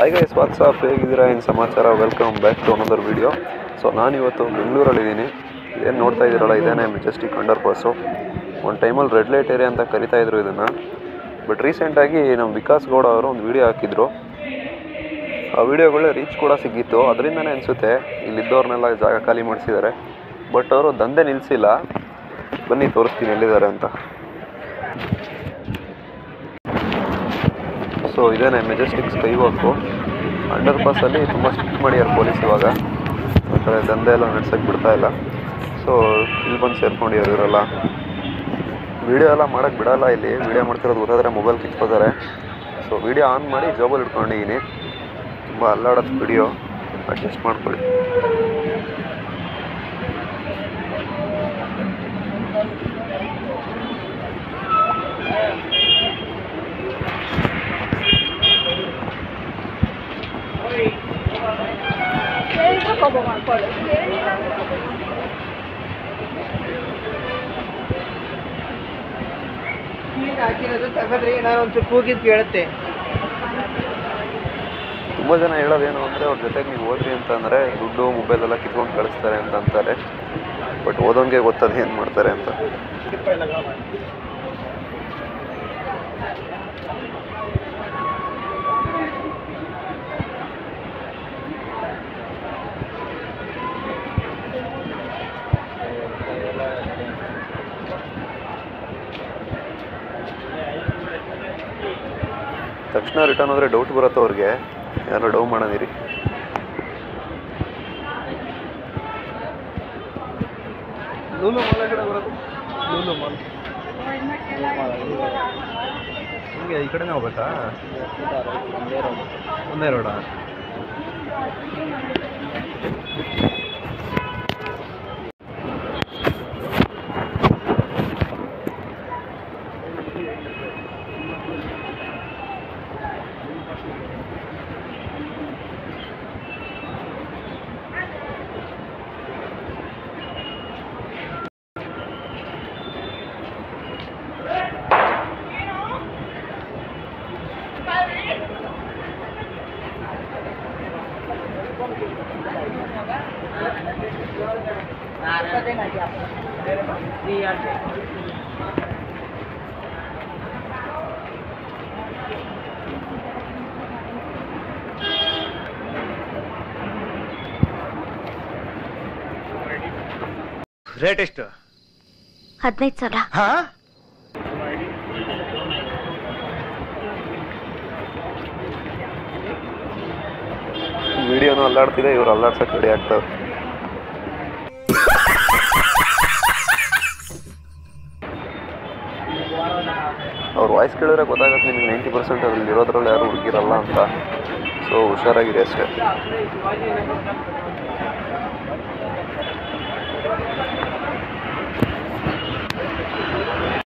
hi guys WhatsApp ಹೇಗಿದ್ದೀರಾ ಏನು ಸಮಾಚಾರ welcome back to another video so ನಾನಿವತ್ತು ಬೆಂಗಳೂರಲ್ಲಿದ್ದೀನಿ ಏನು ನೋಡ್ತಾ ಇದ್ದೀರಲ್ಲ ಇದೇನೇ ಮೆಜೆಸ್ಟಿಕ್ ಅಂಡರ್ ಪಾಸು ಒಂದು ಟೈಮಲ್ಲಿ ರೆಡ್ ಲೈಟ್ ಏರಿಯಾ ಅಂತ ಕರಿತಾ ಇದ್ರು ಇದನ್ನು ಬಟ್ ರೀಸೆಂಟಾಗಿ ನಮ್ಮ ವಿಕಾಸ್ ಗೌಡ ಅವರು ಒಂದು ವಿಡಿಯೋ ಹಾಕಿದ್ರು ಆ ವಿಡಿಯೋಗಳೇ ರೀಚ್ ಕೂಡ ಸಿಕ್ಕಿತ್ತು ಅದರಿಂದನೇ ಅನಿಸುತ್ತೆ ಇಲ್ಲಿದ್ದವ್ರನ್ನೆಲ್ಲ ಜಾಗ ಖಾಲಿ ಮಾಡಿಸಿದ್ದಾರೆ ಬಟ್ ಅವರು ದಂಧೆ ನಿಲ್ಲಿಸಿಲ್ಲ ಬನ್ನಿ ತೋರಿಸ್ತೀನಿ ಎಲ್ಲಿದ್ದಾರೆ ಅಂತ ಸೊ ಇದೇನೆ ಮೆಜೆಸ್ಟಿಕ್ ಸ್ಕೈ ವಾಕು ಅಂಡರ್ ಪಾಸಲ್ಲಿ ತುಂಬ ಸ್ಟ್ರಿಕ್ಟ್ ಮಾಡ್ಯಾರ ಪೊಲೀಸ್ ಇವಾಗ ಆ ಕಡೆ ದಂಧೆ ಎಲ್ಲ ನಡ್ಸೋಕ್ಕೆ ಬಿಡ್ತಾ ಇಲ್ಲ ಸೊ ಇಲ್ಲಿ ಬಂದು ಸೇರ್ಕೊಂಡಿದ್ದಾರೆ ಇವರೆಲ್ಲ ವಿಡಿಯೋ ಎಲ್ಲ ಮಾಡೋಕ್ಕೆ ಬಿಡಲ್ಲ ಇಲ್ಲಿ ವಿಡಿಯೋ ಮಾಡ್ತಿರೋದು ಗೊತ್ತಾದರೆ ಮೊಬೈಲ್ ಕಿತ್ಕೋತಾರೆ ಸೊ ವಿಡಿಯೋ ಆನ್ ಮಾಡಿ ಜಾಬಲ್ಲಿ ಇಟ್ಕೊಂಡಿದ್ದೀನಿ ತುಂಬ ಅಲ್ಲಾಡೋದು ವಿಡಿಯೋ ಅಡ್ಜಸ್ಟ್ ಮಾಡ್ಕೊಳ್ಳಿ ಹೇಳಿದ್ರೆ ಕೋಪ ಮಾಡ್ಕೊಳ್ಳಿ ಈಗ ಹಾಕಿರೋದು ತಗದ್ರಿ ಏನಾರು ಒಂಚೂರು ಕೂಗಿದ್ ಕೇಳುತ್ತೆ ತುಂಬ ಜನ ಹೇಳೋದೇನು ಅಂದರೆ ಅವ್ರ ಜೊತೆಗೆ ನೀವು ಹೋದ್ರಿ ಅಂತಂದರೆ ದುಡ್ಡು ಮೊಬೈಲ್ ಎಲ್ಲ ಕಿತ್ಕೊಂಡು ಕಳಿಸ್ತಾರೆ ಅಂತ ಅಂತಾರೆ ಬಟ್ ಓದೋಂಗೆ ಗೊತ್ತದು ಏನು ಮಾಡ್ತಾರೆ ಅಂತ ತಕ್ಷಣ ರಿಟರ್ನ್ ಹೋದರೆ ಡೌಟ್ ಬರುತ್ತೆ ಅವ್ರಿಗೆ ಯಾರೋ ಡೌ ಮಾಡೋದಿರಿ ಲೂಲು ಮಾಲ್ ಕಡೆ ಬರೋದು ಲೂಲು ಮಾಲ್ ಹಿಂಗೆ ಈ ಕಡೆನೇ ಹೋಗ್ಬೇಕಾ ಒಂದೇ ರೋಡಾ ರೇಟ್ ಎಷ್ಟು ಹದಿನೈದು ಸಾವಿರ ಹಾ ವಿಡಿಯೋನು ಅಲ್ಲಾಡ್ತಿದೆ ಇವ್ರು ಅಲ್ಲಾಡ್ಸಕ್ಕೆ ರೆಡಿ ಆಗ್ತವೆ ಅವ್ರ ವಾಯ್ಸ್ ಕೇಳಿದ್ರೆ ಗೊತ್ತಾಗುತ್ತೆ ನಿಮ್ಗೆ ನೈಂಟಿ ಪರ್ಸೆಂಟ್ ಅದ್ರಲ್ಲಿ ಇರೋದ್ರಲ್ಲಿ ಯಾರು ಹುಡುಗಿರಲ್ಲ ಅಂತ ಸೊ ಹುಷಾರಾಗಿರಿ ಅಷ್ಟೇ